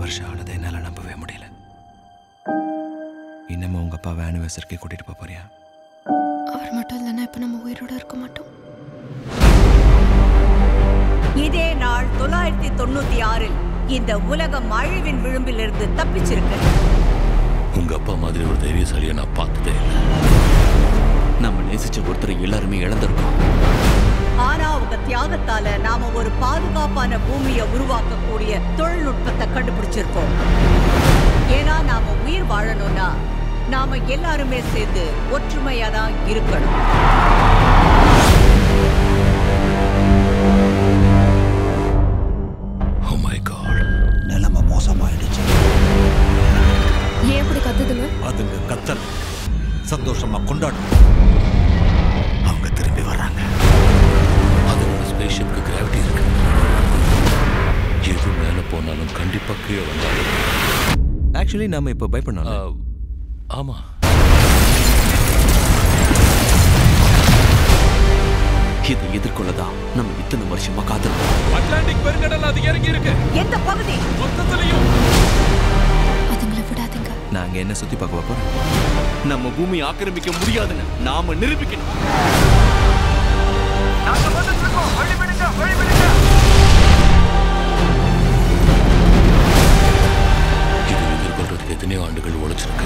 வருஷம் ஆனதை என்னால் நம்பவே முடியல இன்னமும் உங்க அப்பாவை ஆனிவர்சரிக்கு கூட்டிட்டு போக போறியா அவர் மட்டும் இல்லைன்னா இப்போ நம்ம உயிரோட இருக்க மாட்டோம் இதே நாள் தொள்ளாயிரத்தி தொண்ணூத்தி ஆறில் இந்த உலகம் அழிவின் விளிம்பிலிருந்து தப்பிச்சிருக்கு உங்க அப்பா மாதிரி ஒரு தைரியசாலியை நான் பார்த்ததே இல்லை நம்ம நேசிச்ச ஒருத்தரை எல்லாருமே இழந்திருக்கோம் ஆனா உங்க தியாகத்தால நாம ஒரு பாதுகாப்பான பூமியை உருவாக்கக்கூடிய தொழில்நுட்பத்தை கண்டுபிடிச்சிருக்கோம் ஏன்னா நாம உயிர் வாழணும்னா நாம எல்லாருமே சேர்ந்து ஒற்றுமையா தான் இருக்கணும் Oh my God. நிலைமை மோசமாயிடுச்சு ஏன் இப்படி கத்துதுங்க அதுங்க கத்தல் சந்தோஷமா கொண்டாடும் அவங்க திரும்பி வர்றாங்க அதோட ஸ்பேஸ்ஷிப்க்கு கிராவிட்டி இருக்கு எது மேல போனாலும் கண்டிப்பா கீழே வந்தாலும் ஆக்சுவலி நாம இப்போ பயப்படணும் ஆ, ஆமா இதை எதிர்கொள்ளதான் நம்ம இத்தனை வருஷமா காத்திருக்கோம் அட்லாண்டிக் பெருங்கடல் அது இறங்கி இருக்கு எந்த பகுதி மொத்தத்திலையும் அதுங்களை விடாதீங்க நாங்க என்ன சுத்தி பார்க்க போறோம் நம்ம பூமியை ஆக்கிரமிக்க முடியாதுன்னு நாம நிரூபிக்கணும் இது எதிர்கொள்றதுக்கு எத்தனையோ ஆண்டுகள் உழைச்சிருக்கு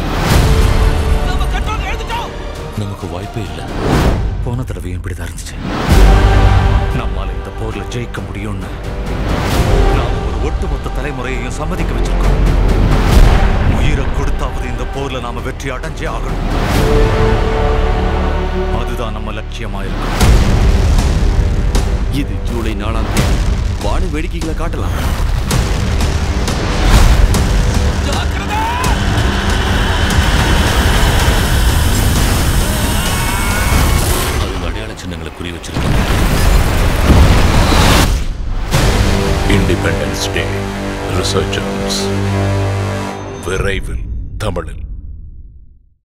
நமக்கு வாய்ப்பே இல்லை போன தடவையும் இப்படிதான் இருந்துச்சு நம்மால இந்த போர்ல ஜெயிக்க முடியும்னு நாம் ஒரு ஒட்டுமொத்த தலைமுறையையும் சம்மதிக்க வச்சிருக்கோம் உயிரை கொடுத்தாவது இந்த போர்ல நாம வெற்றி அடைஞ்சே ஆகணும் அதுதான் நம்ம லட்சியமா இருக்கும் இது ஜூலை நாலாம் தேதி வான வேடிக்கைகளை காட்டலாம் அதுங்க அடையாள சின்னங்களை குறி வச்சிருக்காங்க இண்டிபெண்டன்ஸ் டே ரிசர்ச்சர்ஸ் விரைவில் தமிழில்